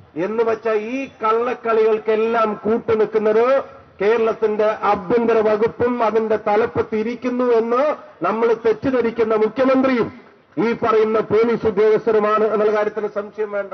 എന്ന് വെച്ച ഈ കള്ളക്കളികൾക്കെല്ലാം കൂട്ടുനിൽക്കുന്നത് കേരളത്തിന്റെ ആഭ്യന്തര വകുപ്പും അതിന്റെ തലപ്പത്തിരിക്കുന്നു എന്ന് നമ്മൾ തെറ്റിദ്ധരിക്കുന്ന മുഖ്യമന്ത്രിയും ഈ പറയുന്ന പോലീസ് ഉദ്യോഗസ്ഥരുമാണ് എന്നുള്ള കാര്യത്തിന് സംശയം വേണ്ട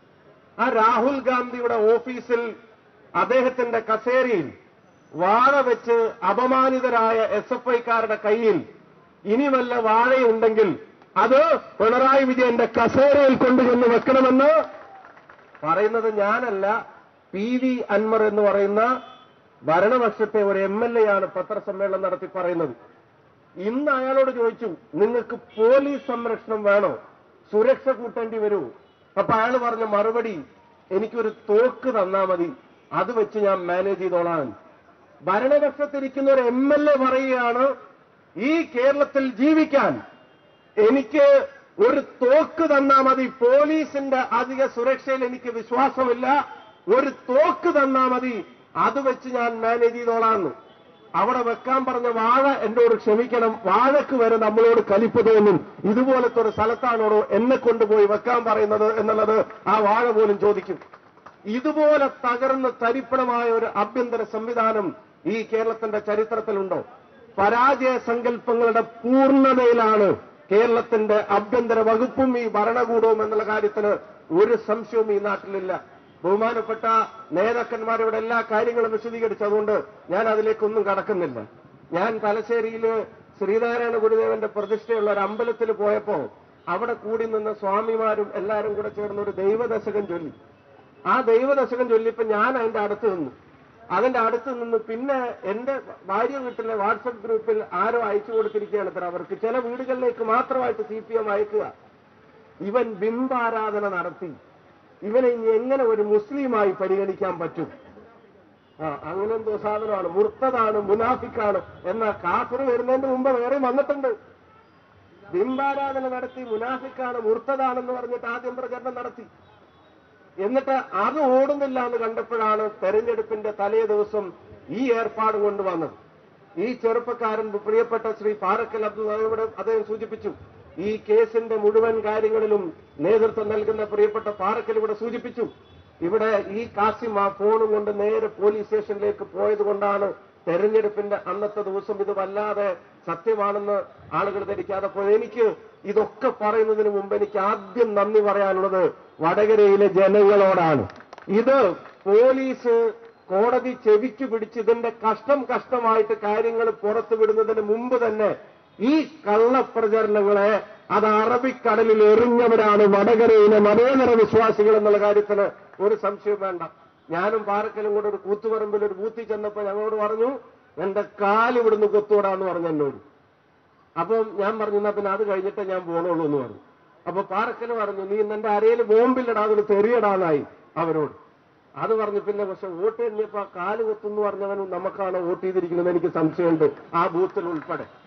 ആ രാഹുൽ ഗാന്ധിയുടെ ഓഫീസിൽ അദ്ദേഹത്തിന്റെ കസേരയിൽ വാഴ വെച്ച് അപമാനിതരായ എസ് എഫ് ഐക്കാരുടെ കയ്യിൽ ഇനി വല്ല വാഴയുണ്ടെങ്കിൽ അത് പിണറായി വിജയന്റെ കസേരയിൽ കൊണ്ടുചെന്ന് വെക്കണമെന്ന് പറയുന്നത് ഞാനല്ല പി വി അൻവർ എന്ന് പറയുന്ന ഭരണപക്ഷത്തെ ഒരു എം എൽ എ ആണ് പത്രസമ്മേളനം നടത്തി പറയുന്നത് ഇന്ന് അയാളോട് ചോദിച്ചു നിങ്ങൾക്ക് പോലീസ് സംരക്ഷണം വേണോ സുരക്ഷ കൂട്ടേണ്ടി വരൂ അപ്പൊ അയാൾ പറഞ്ഞ മറുപടി എനിക്കൊരു തോക്ക് തന്നാ മതി അത് വെച്ച് ഞാൻ മാനേജ് ചെയ്തോളാൻ ഭരണപക്ഷത്തിരിക്കുന്ന ഒരു എം എൽ എ പറയുകയാണ് ഈ കേരളത്തിൽ ജീവിക്കാൻ എനിക്ക് ഒരു തോക്ക് തന്നാ മതി പോലീസിന്റെ അധിക സുരക്ഷയിൽ എനിക്ക് വിശ്വാസമില്ല ഒരു തോക്ക് തന്നാ മതി അത് വെച്ച് ഞാൻ മാനേജ് ചെയ്തോളാന്ന് അവിടെ വെക്കാൻ പറഞ്ഞ വാഴ എന്നോട് ക്ഷമിക്കണം വാഴക്ക് വരെ നമ്മളോട് കലിപ്പ് തോന്നും ഇതുപോലത്തെ ഒരു സ്ഥലത്താണോടോ എന്നെ കൊണ്ടുപോയി വെക്കാൻ പറയുന്നത് എന്നുള്ളത് ആ വാഴ പോലും ചോദിക്കും ഇതുപോലെ തകർന്ന് തരിപ്പണമായ ഒരു ആഭ്യന്തര സംവിധാനം ഈ കേരളത്തിന്റെ ചരിത്രത്തിലുണ്ടോ പരാജയ സങ്കല്പങ്ങളുടെ പൂർണ്ണതയിലാണ് കേരളത്തിന്റെ ആഭ്യന്തര വകുപ്പും ഈ ഭരണകൂടവും എന്നുള്ള കാര്യത്തിന് ഒരു സംശയവും ഈ നാട്ടിലില്ല ബഹുമാനപ്പെട്ട നേതാക്കന്മാർ ഇവിടെ എല്ലാ കാര്യങ്ങളും വിശദീകരിച്ചു അതുകൊണ്ട് ഞാൻ അതിലേക്കൊന്നും കടക്കുന്നില്ല ഞാൻ തലശ്ശേരിയില് ശ്രീനാരായണ ഗുരുദേവന്റെ പ്രതിഷ്ഠയുള്ള ഒരു അമ്പലത്തിൽ പോയപ്പോ അവിടെ കൂടി നിന്ന സ്വാമിമാരും എല്ലാവരും കൂടെ ചേർന്ന് ഒരു ദൈവദശകം ചൊല്ലി ആ ദൈവദശകം ചൊല്ലിയപ്പോ ഞാൻ അതിന്റെ അടുത്ത് നിന്നു അതിന്റെ അടുത്ത് നിന്ന് പിന്നെ എന്റെ ഭാര്യ വീട്ടിലെ വാട്സപ്പ് ഗ്രൂപ്പിൽ ആരോ അയച്ചു കൊടുത്തിരിക്കുകയാണ് ഇത്ര അവർക്ക് ചില വീടുകളിലേക്ക് മാത്രമായിട്ട് സി പി എം അയക്കുക ഇവൻ ബിംബാരാധന നടത്തി ഇവനെ ഇനി എങ്ങനെ ഒരു മുസ്ലിമായി പരിഗണിക്കാൻ പറ്റും ആ അങ്ങനെ എന്തോ സാധനമാണ് മുർത്തതാണ് മുനാഫിക്കാണ് എന്ന കാഫിർ വരുന്നതിന് മുമ്പ് വേറെ വന്നിട്ടുണ്ട് ബിംബാരാധന നടത്തി മുനാഫിക്കാണ് മുർത്തതാണെന്ന് പറഞ്ഞിട്ട് ആദ്യം പ്രചരണം നടത്തി എന്നിട്ട് അത് ഓടുന്നില്ല എന്ന് കണ്ടപ്പോഴാണ് തെരഞ്ഞെടുപ്പിന്റെ തലേ ദിവസം ഈ ഏർപ്പാട് കൊണ്ടുവന്നത് ഈ ചെറുപ്പക്കാരൻ പ്രിയപ്പെട്ട ശ്രീ പാറക്കൽ അബ്ദുൽ ഇവിടെ അദ്ദേഹം സൂചിപ്പിച്ചു ഈ കേസിന്റെ മുഴുവൻ കാര്യങ്ങളിലും നേതൃത്വം നൽകുന്ന പ്രിയപ്പെട്ട പാറക്കൽ ഇവിടെ സൂചിപ്പിച്ചു ഇവിടെ ഈ കാസിം ആ ഫോണും കൊണ്ട് നേരെ പോലീസ് സ്റ്റേഷനിലേക്ക് പോയത് കൊണ്ടാണ് തെരഞ്ഞെടുപ്പിന്റെ അന്നത്തെ ദിവസം ഇത് വല്ലാതെ സത്യമാണെന്ന് ആളുകൾ ധരിക്കാതെ പോയത് എനിക്ക് ഇതൊക്കെ പറയുന്നതിന് മുമ്പ് എനിക്ക് ആദ്യം നന്ദി പറയാനുള്ളത് വടകരയിലെ ജനങ്ങളോടാണ് ഇത് പോലീസ് കോടതി ചെവിക്ക് പിടിച്ച് ഇതിന്റെ കഷ്ടം കഷ്ടമായിട്ട് കാര്യങ്ങൾ പുറത്തു വിടുന്നതിന് മുമ്പ് തന്നെ ഈ കള്ളപ്രചരണങ്ങളെ അത് അറബിക്കടലിൽ എറിഞ്ഞവരാണ് വടകരയിലെ മതേതര വിശ്വാസികൾ എന്നുള്ള കാര്യത്തിന് ഒരു സംശയം വേണ്ട ഞാനും പാറക്കലും കൂടെ ഒരു കൂത്തുപറമ്പിൽ ഒരു ബൂത്തിൽ ചെന്നപ്പോ ഞങ്ങളോട് പറഞ്ഞു എന്റെ കാല് ഇവിടുന്ന് കൊത്തുവിടാന്ന് പറഞ്ഞു എന്നോട് അപ്പം ഞാൻ പറഞ്ഞു എന്നാ പിന്നെ അത് കഴിഞ്ഞിട്ടേ ഞാൻ പോണുള്ളൂ എന്ന് പറഞ്ഞു അപ്പൊ പാറക്കൽ പറഞ്ഞു നീ ഇന്ന് എന്റെ അരയിൽ ബോംബില്ലടാ അതൊരു തെറിയടാന്നായി അവരോട് അത് പറഞ്ഞു പിന്നെ പക്ഷെ വോട്ട് എണ്ണിയപ്പോ ആ കാല് കൊത്തുന്നു പറഞ്ഞവനും നമുക്കാണ് വോട്ട് ചെയ്തിരിക്കുന്നത് എനിക്ക് സംശയമുണ്ട് ആ ബൂത്തിൽ ഉൾപ്പെടെ